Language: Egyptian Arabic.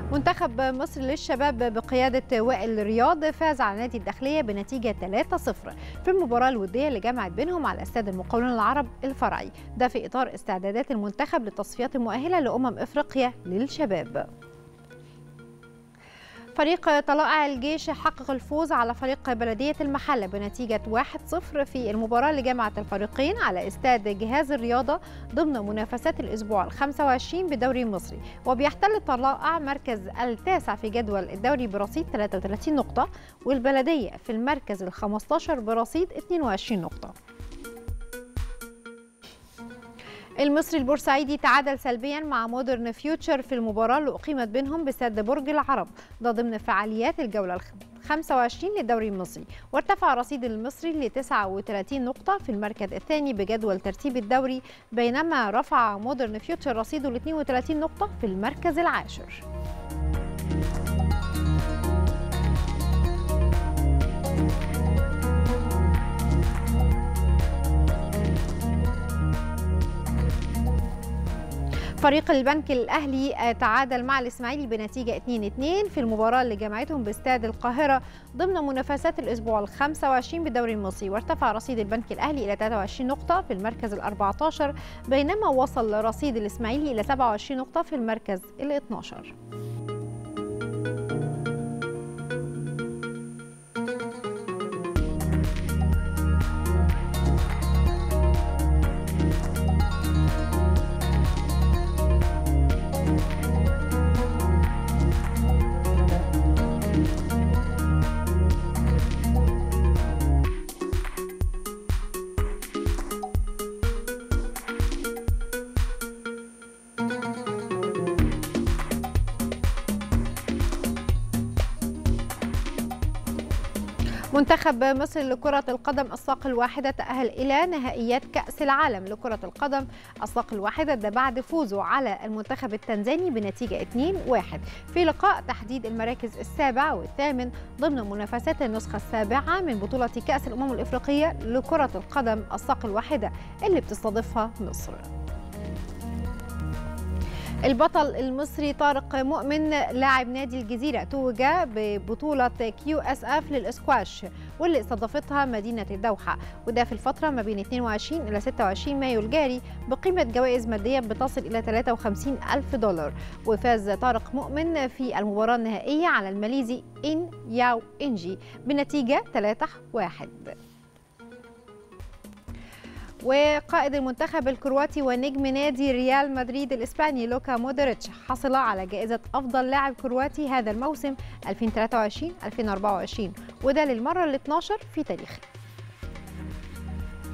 منتخب مصر للشباب بقيادة وائل رياض فاز على نادي الداخلية بنتيجة 3-0 في المباراة الودية اللي جمعت بينهم على استاد المقاولون العرب الفرعي ده في إطار استعدادات المنتخب للتصفيات المؤهلة لأمم إفريقيا للشباب فريق طلائع الجيش حقق الفوز على فريق بلدية المحلة بنتيجة 1-0 في المباراة اللي جمعت الفريقين على استاد جهاز الرياضة ضمن منافسات الأسبوع ال 25 بالدوري المصري وبيحتل طلائع مركز التاسع في جدول الدوري برصيد 33 نقطة والبلدية في المركز ال 15 برصيد 22 نقطة المصري البورسعيدي تعادل سلبيا مع مودرن فيوتشر في المباراة اللي أقيمت بينهم بسد برج العرب ده ضمن فعاليات الجولة الخ... 25 للدوري المصري وارتفع رصيد المصري ل 39 نقطة في المركز الثاني بجدول ترتيب الدوري بينما رفع مودرن فيوتشر رصيده ل 32 نقطة في المركز العاشر فريق البنك الأهلي تعادل مع الإسماعيلي بنتيجة 2-2 في المباراة اللي جمعتهم باستاد القاهرة ضمن منافسات الأسبوع ال 25 بالدوري المصري وارتفع رصيد البنك الأهلي إلى 23 نقطة في المركز ال 14 بينما وصل رصيد الإسماعيلي إلى 27 نقطة في المركز ال 12 منتخب مصر لكرة القدم الساق الواحدة تأهل إلى نهائيات كأس العالم لكرة القدم الساق الواحدة ده بعد فوزه على المنتخب التنزاني بنتيجة 2-1 في لقاء تحديد المراكز السابع والثامن ضمن منافسات النسخة السابعة من بطولة كأس الأمم الإفريقية لكرة القدم الساق الواحدة اللي بتستضيفها مصر. البطل المصري طارق مؤمن لاعب نادي الجزيرة توج ببطولة كيو اس اف للاسكواش واللي استضافتها مدينة الدوحة وده في الفترة ما بين 22 إلى 26 مايو الجاري بقيمة جوائز مادية بتصل إلى 53 ألف دولار وفاز طارق مؤمن في المباراة النهائية على الماليزي إن ياو إنجي بنتيجة 3-1 وقائد المنتخب الكرواتي ونجم نادي ريال مدريد الإسباني لوكا مودريتش حصل على جائزة أفضل لاعب كرواتي هذا الموسم 2023-2024 وده للمرة ال 12 في تاريخه